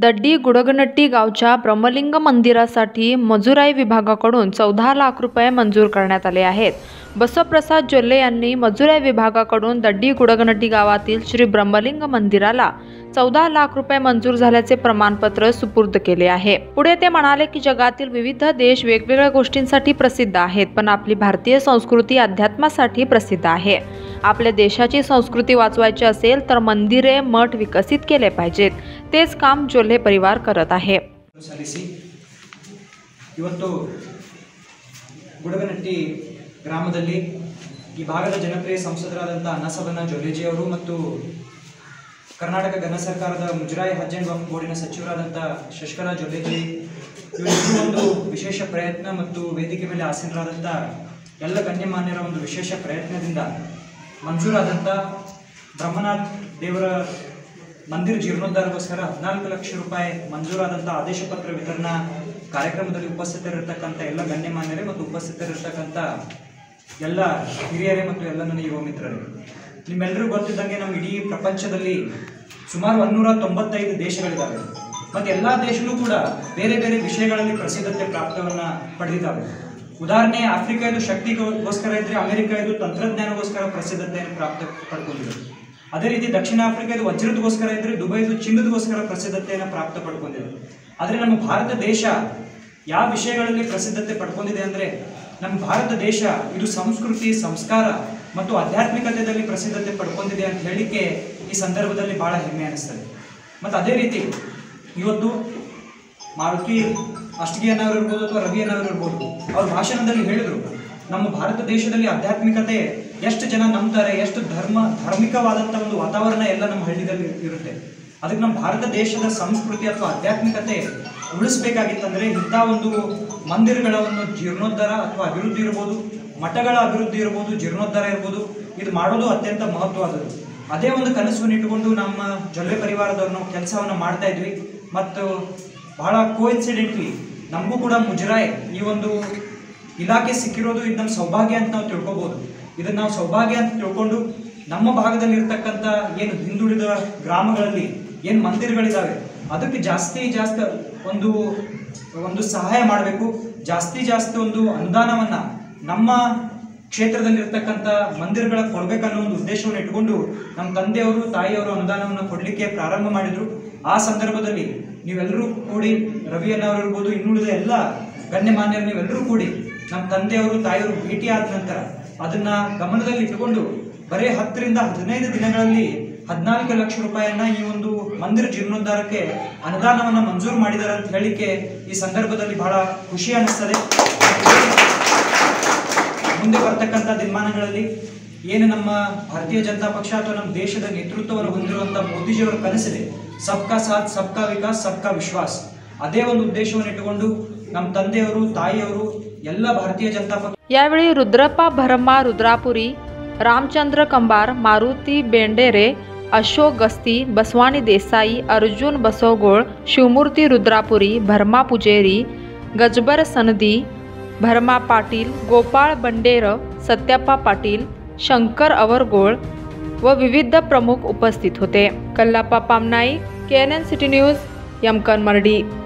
दड्डी गुडगनट्टी गावच्या ब्रह्मलिंग मंदिरासाठी मजुराई विभागाकडून चौदा लाख रुपये मंजूर करण्यात आले आहेत बसवप्रसाद जोल्ले यांनी मजुराई विभागाकडून दड्डी गुडगनट्टी गावातील श्री ब्रह्मलिंग मंदिराला चौदा लाख रुपये मंजूर झाल्याचे प्रमाणपत्र सुपूर्द केले आहे पुढे ते म्हणाले की जगातील विविध देश वेगवेगळ्या गोष्टींसाठी प्रसिद्ध आहेत पण आपली भारतीय संस्कृती अध्यात्मासाठी प्रसिद्ध आहे आपल्या देशाची संस्कृती वाचवायची असेल तर मंदिरे मठ विकसित केले पाहिजेत तेच काम जोल्हे परिवार करत आहे ಸಲ್ಲಿಸಿ ಇವತ್ತು ಗುಡಗನಟ್ಟಿ ಗ್ರಾಮದಲ್ಲಿ ಈ ಭಾಗದ ಜನಪ್ರಿಯ ಸಂಸದರಾದಂಥ ಅನ್ನಸಬನ್ನ ಜೊಲ್ಲೇಜಿ ಅವರು ಮತ್ತು ಕರ್ನಾಟಕ ಘನ ಸರ್ಕಾರದ ಮುಜರಾಯಿ ಹಜ್ ಅಂಡ್ ವಕ್ಫ್ ಬೋರ್ಡಿನ ಸಚಿವರಾದಂಥ ಶಶಿಕಲಾ ಜೊಲ್ಲೇಜಿ ಇವರಿಬ್ಬರು ಒಂದು ವಿಶೇಷ ಪ್ರಯತ್ನ ಮತ್ತು ವೇದಿಕೆ ಮೇಲೆ ಆಸೀನರಾದಂಥ ಎಲ್ಲ ಗಣ್ಯಮಾನ್ಯರ ಒಂದು ವಿಶೇಷ ಪ್ರಯತ್ನದಿಂದ ಮಂಜೂರಾದಂಥ ಬ್ರಹ್ಮನಾಥ್ ದೇವರ ಮಂದಿರ ಜೀರ್ಣೋದ್ಧಾರಕ್ಕೋಸ್ಕರ ಹದಿನಾಲ್ಕು ಲಕ್ಷ ರೂಪಾಯಿ ಮಂಜೂರಾದಂಥ ಆದೇಶ ಪತ್ರ ವಿತರಣಾ ಕಾರ್ಯಕ್ರಮದಲ್ಲಿ ಉಪಸ್ಥಿತರಿರ್ತಕ್ಕಂಥ ಎಲ್ಲ ಗಣ್ಯಮಾನ್ಯರೇ ಮತ್ತು ಉಪಸ್ಥಿತರಿರ್ತಕ್ಕಂಥ ಎಲ್ಲ ಹಿರಿಯರೇ ಮತ್ತು ಎಲ್ಲ ನನ್ನ ಯುವ ಮಿತ್ರರೇ ನಿಮ್ಮೆಲ್ಲರಿಗೂ ಗೊತ್ತಿದ್ದಂಗೆ ನಮ್ಮ ಇಡೀ ಪ್ರಪಂಚದಲ್ಲಿ ಸುಮಾರು ಒನ್ನೂರ ತೊಂಬತ್ತೈದು ದೇಶಗಳಿದ್ದಾವೆ ಮತ್ತು ಎಲ್ಲ ದೇಶಗಳು ಕೂಡ ಬೇರೆ ಬೇರೆ ವಿಷಯಗಳಲ್ಲಿ ಪ್ರಸಿದ್ಧತೆ ಪ್ರಾಪ್ತವನ್ನ ಪಡೆದಿದ್ದಾವೆ ಉದಾಹರಣೆ ಆಫ್ರಿಕಾ ಇದು ಶಕ್ತಿಗೋಸ್ಕರ ಇದ್ರೆ ಅಮೆರಿಕ ಇದು ತಂತ್ರಜ್ಞಾನಗೋಸ್ಕರ ಪ್ರಸಿದ್ಧತೆಯನ್ನು ಪ್ರಾಪ್ತ ಪಡ್ಕೊಂಡಿದೆ ಅದೇ ರೀತಿ ದಕ್ಷಿಣ ಆಫ್ರಿಕಾ ಇದು ವಜ್ರದಗೋಸ್ಕರ ಇದ್ರೆ ದುಬೈ ಇದು ಚಿನ್ನದಗೋಸ್ಕರ ಪ್ರಸಿದ್ಧತೆಯನ್ನು ಪ್ರಾಪ್ತ ಪಡ್ಕೊಂಡಿದೆ ಆದರೆ ನಮ್ಮ ಭಾರತ ದೇಶ ಯಾವ ವಿಷಯಗಳಲ್ಲಿ ಪ್ರಸಿದ್ಧತೆ ಪಡ್ಕೊಂಡಿದೆ ಅಂದರೆ ನಮ್ಮ ಭಾರತ ದೇಶ ಇದು ಸಂಸ್ಕೃತಿ ಸಂಸ್ಕಾರ ಮತ್ತು ಆಧ್ಯಾತ್ಮಿಕತೆಯಲ್ಲಿ ಪ್ರಸಿದ್ಧತೆ ಪಡ್ಕೊಂಡಿದೆ ಅಂತ ಹೇಳಲಿಕ್ಕೆ ಈ ಸಂದರ್ಭದಲ್ಲಿ ಬಹಳ ಹೆಮ್ಮೆ ಅನಿಸ್ತದೆ ಮತ್ತು ಅದೇ ರೀತಿ ಇವತ್ತು ಮಾರುತಿ ಅಷ್ಟಗಿ ಅನ್ನೋರು ಇರ್ಬೋದು ಅಥವಾ ರವಿ ಅನ್ನೋರು ಇರ್ಬೋದು ಅವ್ರ ಭಾಷಣದಲ್ಲಿ ಹೇಳಿದ್ರು ನಮ್ಮ ಭಾರತ ದೇಶದಲ್ಲಿ ಆಧ್ಯಾತ್ಮಿಕತೆ ಎಷ್ಟು ಜನ ನಂಬ್ತಾರೆ ಎಷ್ಟು ಧರ್ಮ ಧಾರ್ಮಿಕವಾದಂಥ ಒಂದು ವಾತಾವರಣ ಎಲ್ಲ ನಮ್ಮ ಹಳ್ಳಿದಲ್ಲಿ ಇರುತ್ತೆ ಅದಕ್ಕೆ ನಮ್ಮ ಭಾರತ ದೇಶದ ಸಂಸ್ಕೃತಿ ಅಥವಾ ಆಧ್ಯಾತ್ಮಿಕತೆ ಉಳಿಸ್ಬೇಕಾಗಿತ್ತಂದ್ರೆ ಇಂಥ ಒಂದು ಮಂದಿರಗಳ ಒಂದು ಜೀರ್ಣೋದ್ಧಾರ ಅಥವಾ ಅಭಿವೃದ್ಧಿ ಇರ್ಬೋದು ಮಠಗಳ ಅಭಿವೃದ್ಧಿ ಇರ್ಬೋದು ಜೀರ್ಣೋದ್ಧಾರ ಇರ್ಬೋದು ಇದು ಮಾಡೋದು ಅತ್ಯಂತ ಮಹತ್ವವಾದದ್ದು ಅದೇ ಒಂದು ಕನಸನ್ನು ಇಟ್ಟುಕೊಂಡು ನಮ್ಮ ಜೊಲ್ಲೆ ಪರಿವಾರದವ್ರು ನಾವು ಕೆಲಸವನ್ನು ಮಾಡ್ತಾ ಇದ್ವಿ ಮತ್ತು ಬಹಳ ಕೋಇನ್ಸಿಡೆಂಟ್ಲಿ ನಮಗೂ ಕೂಡ ಮುಜರಾಯ್ ಈ ಒಂದು ಇಲಾಖೆ ಸಿಕ್ಕಿರೋದು ಇದು ನಮ್ಮ ಸೌಭಾಗ್ಯ ಅಂತ ನಾವು ತಿಳ್ಕೊಬೋದು ಇದನ್ನ ನಾವು ಸೌಭಾಗ್ಯ ಅಂತ ತಿಳ್ಕೊಂಡು ನಮ್ಮ ಭಾಗದಲ್ಲಿ ಇರ್ತಕ್ಕಂಥ ಏನು ಹಿಂದುಳಿದ ಗ್ರಾಮಗಳಲ್ಲಿ ಏನು ಮಂದಿರಗಳಿದಾವೆ ಅದಕ್ಕೆ ಜಾಸ್ತಿ ಜಾಸ್ತಿ ಒಂದು ಒಂದು ಸಹಾಯ ಮಾಡಬೇಕು ಜಾಸ್ತಿ ಜಾಸ್ತಿ ಒಂದು ಅನುದಾನವನ್ನ ನಮ್ಮ ಕ್ಷೇತ್ರದಲ್ಲಿರ್ತಕ್ಕಂಥ ಮಂದಿರಗಳ ಕೊಡ್ಬೇಕನ್ನೋ ಒಂದು ಉದ್ದೇಶವನ್ನು ಇಟ್ಕೊಂಡು ನಮ್ಮ ತಂದೆಯವರು ತಾಯಿಯವರು ಅನುದಾನವನ್ನು ಕೊಡಲಿಕ್ಕೆ ಪ್ರಾರಂಭ ಮಾಡಿದ್ರು ಆ ಸಂದರ್ಭದಲ್ಲಿ ನೀವೆಲ್ಲರೂ ಕೂಡಿ ರವಿ ಅನ್ನೋರು ಇರ್ಬೋದು ಇನ್ನುಳಿದ ಎಲ್ಲ ಗಣ್ಯಮಾನ್ಯರು ನೀವೆಲ್ಲರೂ ಕೂಡಿ ನಮ್ಮ ತಂದೆಯವರು ತಾಯಿಯವರು ಭೇಟಿ ಆದ ನಂತರ ಅದನ್ನ ಗಮನದಲ್ಲಿ ಇಟ್ಟುಕೊಂಡು ಬರೀ ಹತ್ತರಿಂದ ಹದಿನೈದು ದಿನಗಳಲ್ಲಿ ಹದಿನಾಲ್ಕು ಲಕ್ಷ ರೂಪಾಯಿಯನ್ನ ಈ ಒಂದು ಮಂದಿರ ಜೀರ್ಣೋದ್ಧಾರಕ್ಕೆ ಅನುದಾನವನ್ನ ಮಂಜೂರು ಮಾಡಿದ್ದಾರೆ ಅಂತ ಹೇಳಿಕ್ಕೆ ಈ ಸಂದರ್ಭದಲ್ಲಿ ಬಹಳ ಖುಷಿ ಅನಿಸ್ತದೆ ಮುಂದೆ ಬರ್ತಕ್ಕಂಥ ದಿನಮಾನಗಳಲ್ಲಿ ಏನು ನಮ್ಮ ಭಾರತೀಯ ಜನತಾ ಪಕ್ಷ ಅಥವಾ ನಮ್ಮ ದೇಶದ ನೇತೃತ್ವವನ್ನು ಹೊಂದಿರುವಂಥ ಮೋದಿಜಿಯವರ ಕನಸಿದೆ ಸಬ್ಕಾ ಸಾಥ್ ಸಬ್ಕಾ ವಿಕಾಸ್ ಸಬ್ಕಾ ವಿಶ್ವಾಸ್ ಅದೇ ಒಂದು ಉದ್ದೇಶವನ್ನು ಇಟ್ಟುಕೊಂಡು ನಮ್ಮ ತಂದೆಯವರು ತಾಯಿಯವರು ಎಲ್ಲ ಭಾರತೀಯ ಜನತಾ ಪಕ್ಷ यावेळी रुद्रप्पा भरमा रुद्रापुरी रामचंद्र कंबार मारुती बेंडेरे अशोक गस्ती बसवाणी देसाई अर्जुन बसवगोळ शिवमूर्ती रुद्रापुरी भरमा पुजेरी गजबर सनदी भरमा पाटील गोपाळ बंडेर सत्याप्पा पाटील शंकर अवरगोळ व विविध प्रमुख उपस्थित होते कल्लाप्पा पामनाई K N N city news यमकन Mardi